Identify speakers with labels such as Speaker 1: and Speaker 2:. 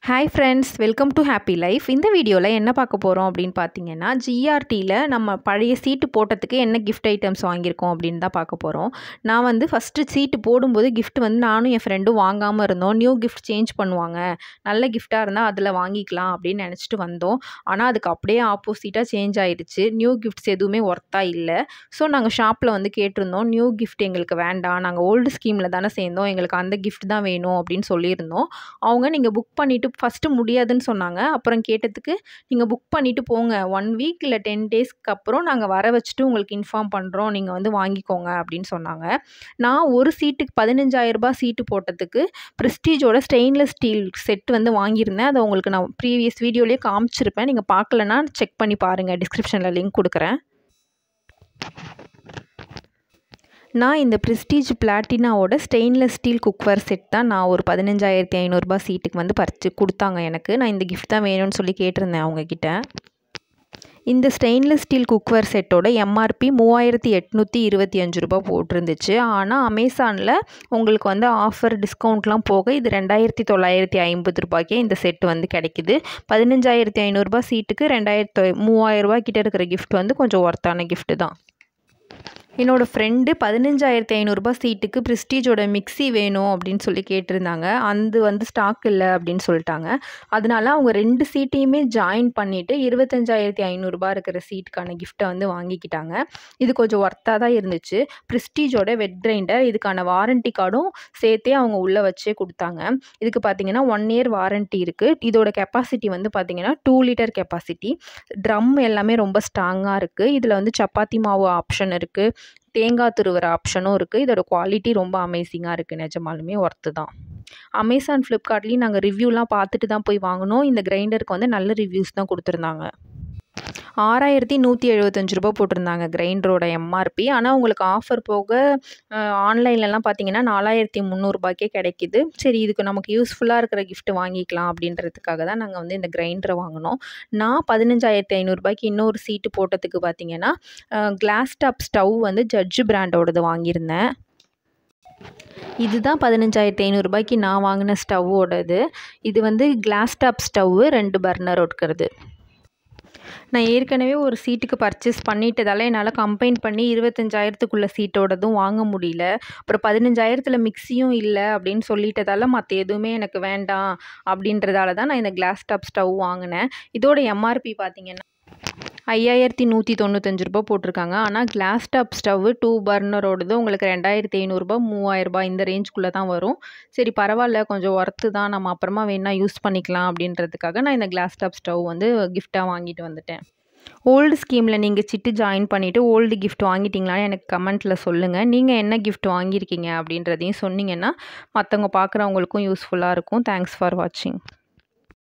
Speaker 1: hi friends welcome to happy life இந்த வீடியோவில் என்ன பார்க்க போகிறோம் அப்படின்னு பார்த்தீங்கன்னா ஜிஆர்டியில் நம்ம பழைய சீட்டு போட்டதுக்கு என்ன கிஃப்ட் ஐட்டம்ஸ் வாங்கியிருக்கோம் அப்படின்னு தான் பார்க்க போகிறோம் நான் வந்து ஃபஸ்ட்டு சீட்டு போடும்போது gift வந்து நானும் என் ஃப்ரெண்டும் வாங்காமல் இருந்தோம் நியூ gift சேஞ்ச் பண்ணுவாங்க நல்ல கிஃப்டாக இருந்தால் அதில் வாங்கிக்கலாம் அப்படின்னு நினச்சிட்டு வந்தோம் ஆனால் அதுக்கு அப்படியே ஆப்போசிட்டாக சேஞ்ச் ஆயிடுச்சு நியூ கிஃப்ட்ஸ் எதுவுமே ஒர்த்தாக இல்லை ஸோ நாங்கள் ஷாப்பில் வந்து கேட்டிருந்தோம் நியூ கிஃப்ட் எங்களுக்கு வேண்டாம் நாங்கள் ஓல்டு ஸ்கீமில் தானே சேர்ந்தோம் எங்களுக்கு அந்த கிஃப்ட் தான் வேணும் அப்படின்னு சொல்லியிருந்தோம் அவங்க நீங்கள் புக் பண்ணிவிட்டு ஃபஸ்ட்டு முடியாதுன்னு சொன்னாங்க அப்புறம் கேட்டதுக்கு நீங்கள் புக் பண்ணிவிட்டு போங்க ஒன் வீக் இல்லை டென் டேஸ்க்கு அப்புறம் நாங்கள் வர வச்சுட்டு உங்களுக்கு இன்ஃபார்ம் பண்ணுறோம் நீங்கள் வந்து வாங்கிக்கோங்க அப்படின்னு சொன்னாங்க நான் ஒரு சீட்டுக்கு பதினஞ்சாயிரரூபா சீட்டு போட்டதுக்கு ப்ரெஸ்டீஜோட ஸ்டெயின்லெஸ் ஸ்டீல் செட் வந்து வாங்கியிருந்தேன் அதை உங்களுக்கு நான் ப்ரீவியஸ் வீடியோலேயே காமிச்சிருப்பேன் நீங்கள் பார்க்கலன்னா செக் பண்ணி பாருங்கள் டிஸ்கிரிப்ஷனில் லிங்க் கொடுக்குறேன் நான் இந்த ப்ரெஸ்டீஜ் பிளாட்டினாவோட ஸ்டெயின்லெஸ் ஸ்டீல் குக்வேர் செட் தான் நான் ஒரு பதினஞ்சாயிரத்தி ஐநூறுரூபா சீட்டுக்கு வந்து பறித்து கொடுத்தாங்க எனக்கு நான் இந்த கிஃப்ட் தான் வேணும்னு சொல்லி கேட்டிருந்தேன் அவங்கக்கிட்ட இந்த ஸ்டெயின்லெஸ் ஸ்டீல் குக்வேர் செட்டோட எம்ஆர்பி மூவாயிரத்தி எட்நூற்றி இருபத்தி அஞ்சு ரூபா போட்டிருந்துச்சு ஆனால் அமேசானில் உங்களுக்கு வந்து ஆஃபர் டிஸ்கவுண்ட்லாம் போக இது ரெண்டாயிரத்தி தொள்ளாயிரத்தி ஐம்பது ரூபாய்க்கே இந்த செட் வந்து கிடைக்குது பதினஞ்சாயிரத்தி ஐநூறுரூபா சீட்டுக்கு ரெண்டாயிரத்து மூவாயிரரூபா கிட்ட இருக்கிற கிஃப்ட் வந்து கொஞ்சம் ஒர்த்தான கிஃப்ட்டு தான் என்னோடய ஃப்ரெண்டு பதினஞ்சாயிரத்தி ஐநூறுரூபா சீட்டுக்கு ப்ரெஸ்டீஜோட மிக்ஸி வேணும் அப்படின்னு சொல்லி கேட்டிருந்தாங்க அது வந்து ஸ்டாக் இல்லை அப்படின்னு சொல்லிட்டாங்க அதனால அவங்க ரெண்டு சீட்டையுமே ஜாயின் பண்ணிவிட்டு இருபத்தஞ்சாயிரத்தி ஐநூறுரூபா இருக்கிற சீட்டுக்கான கிஃப்ட்டை வந்து வாங்கிக்கிட்டாங்க இது கொஞ்சம் ஒர்த்தாக தான் இருந்துச்சு ப்ரெஸ்டீஜோட வெட் கிரைண்டர் இதுக்கான வாரண்டி கார்டும் சேர்த்தே அவங்க உள்ளே வச்சே கொடுத்தாங்க இதுக்கு பார்த்தீங்கன்னா ஒன் இயர் வாரண்டி இருக்குது இதோட கெப்பாசிட்டி வந்து பார்த்தீங்கன்னா டூ லிட்டர் கெப்பாசிட்டி ட்ரம் எல்லாமே ரொம்ப ஸ்ட்ராங்காக இருக்குது இதில் வந்து சப்பாத்தி மாவு ஆப்ஷன் இருக்குது தேங்காய் துருவுற ஆப்ஷனும் இருக்குது இதோட குவாலிட்டி ரொம்ப அமேசிங்காக இருக்குது நிஜமாலுமே ஒர்த்து தான் அமேசான் ஃப்ளிப்கார்ட்லேயும் நாங்கள் ரிவ்யூலாம் பார்த்துட்டு தான் போய் வாங்கினோம் இந்த கிரைண்டருக்கு வந்து நல்ல ரிவ்யூஸ் தான் கொடுத்துருந்தாங்க ஆறாயிரத்தி நூற்றி எழுபத்தஞ்சு ரூபா போட்டிருந்தாங்க கிரைண்டரோட எம்ஆர்பி ஆனால் உங்களுக்கு ஆஃபர் போக ஆன்லைன்லலாம் பார்த்தீங்கன்னா நாலாயிரத்தி முந்நூறுபாய்க்கே கிடைக்கிது சரி இதுக்கு நமக்கு யூஸ்ஃபுல்லாக இருக்கிற gift வாங்கிக்கலாம் அப்படின்றதுக்காக தான் நாங்கள் வந்து இந்த கிரைண்டரை வாங்கினோம் நான் பதினஞ்சாயிரத்தி ஐநூறுரூபாய்க்கு இன்னொரு சீட்டு போட்டதுக்கு பார்த்தீங்கன்னா கிளாஸ் டாப் ஸ்டவ் வந்து ஜட்ஜு பிராண்டோடது வாங்கியிருந்தேன் இதுதான் பதினஞ்சாயிரத்தி ஐநூறுரூபாய்க்கு நான் வாங்கின ஸ்டவ்வோடது இது வந்து கிளாஸ் டாப் ஸ்டவ்வு ரெண்டு பர்னர் இருக்கிறது நான் ஏற்கனவே ஒரு சீட்டுக்கு பர்ச்சேஸ் பண்ணிட்டதால என்னால் கம்பைன் பண்ணி இருபத்தஞ்சாயிரத்துக்குள்ள சீட்டோடதும் வாங்க முடியல அப்புறம் பதினஞ்சாயிரத்தில் மிக்சியும் இல்லை அப்படின்னு சொல்லிட்டதால மற்ற எதுவுமே எனக்கு வேண்டாம் அப்படின்றதால தான் நான் இந்த கிளாஸ் டாப் ஸ்டவ் வாங்கினேன் இதோட எம்ஆர்பி பார்த்தீங்கன்னா ஐயாயிரத்தி நூற்றி தொண்ணூத்தஞ்சு ரூபா போட்டிருக்காங்க ஆனால் கிளாஸ் டாப் ஸ்டவ்வு டூ பர்னரோடது உங்களுக்கு ரெண்டாயிரத்தி ஐநூறுரூபா மூவாயிரரூபா இந்த ரேஞ்சுக்குள்ளே தான் வரும் சரி பரவாயில்ல கொஞ்சம் ஒர்த்து தான் நம்ம அப்புறமா வேணால் யூஸ் பண்ணிக்கலாம் அப்படின்றதுக்காக நான் இந்த கிளாஸ் டாப் ஸ்டவ் வந்து கிஃப்டாக வாங்கிட்டு வந்துட்டேன் ஓல்டு ஸ்கீமில் நீங்கள் சிட்டு ஜாயின் பண்ணிவிட்டு ஓல்டு கிஃப்ட் வாங்கிட்டீங்களான்னு எனக்கு கமெண்ட்டில் சொல்லுங்கள் நீங்கள் என்ன கிஃப்ட் வாங்கியிருக்கீங்க அப்படின்றதையும் சொன்னீங்கன்னா மற்றவங்க பார்க்குறவங்களுக்கும் யூஸ்ஃபுல்லாக இருக்கும் தேங்க்ஸ் ஃபார் வாட்சிங்